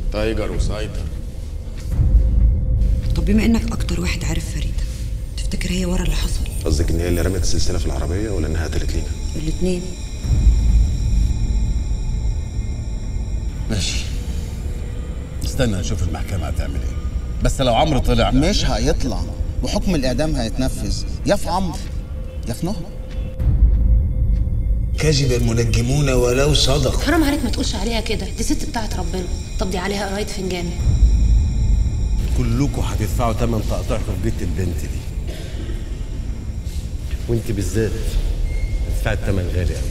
تايجر وسايطر طب بما انك اكتر واحد عارف فريده تفتكر هي ورا اللي حصل قصدك ان هي اللي رمت السلسله في العربيه ولا انها قتلت لينا الاتنين ماشي استنى نشوف المحكمة هتعمل ايه بس لو عمرو طلع مش هيطلع وحكم الاعدام هيتنفذ يا في عمرو يا في نهى كذب المنجمون ولو صدقوا حرام عليك ما تقولش عليها كده دي ست بتاعت ربنا طب دي عليها قرايه فنجان كلكم هتدفعوا ثمن تقطيعكم في بيت البنت دي وانت بالذات هتدفعي الثمن غالي قوي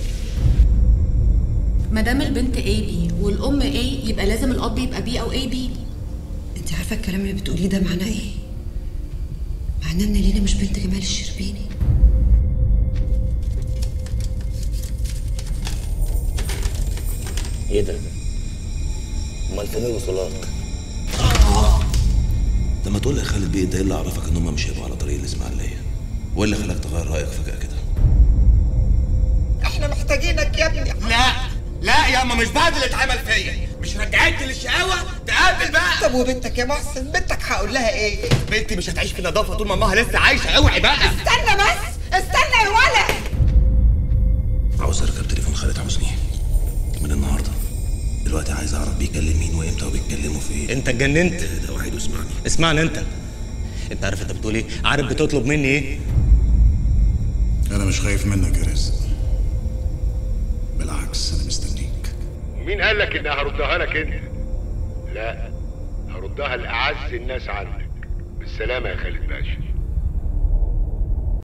ما دام البنت اي بي والام اي يبقى لازم الاب يبقى بي او اي بي انت عارفه الكلام اللي بتقوليه ده معناه ايه معناه ان لينا مش بنت جمال الشربيني ايه ده؟ امال فين الوصولات؟ لما تقول لي يا خالد بيه ده ايه اللي عرفك ان هم مش هيبقوا على طريق الاسماعيليه؟ وايه اللي خلاك تغير رايك فجاه كده؟ احنا محتاجينك يا ابني لا لا يا اما مش بعد اللي اتعمل فيا مش رجعتني للشقاوه تقابل بقى طب وبنتك يا محسن بنتك هقول لها ايه بنتي مش هتعيش في النظافه طول ما امها لسه عايشه اوعي بقى استنى بس استنى يا ولد عاوز اركب تليفون خالد حسني من النهارده دلوقتي عايز اعرف بيكلم مين وامتى وبيتكلموا في ايه انت اتجننت ده واحد واسمعني اسمعني انت انت عارف انت بتقول ايه عارف بتطلب مني ايه انا مش خايف منك يا رزق بالعكس انا مستنيك مين قال لك اني هردها لك انت لا هردها لاعز الناس عندك بالسلامه يا خالد باشا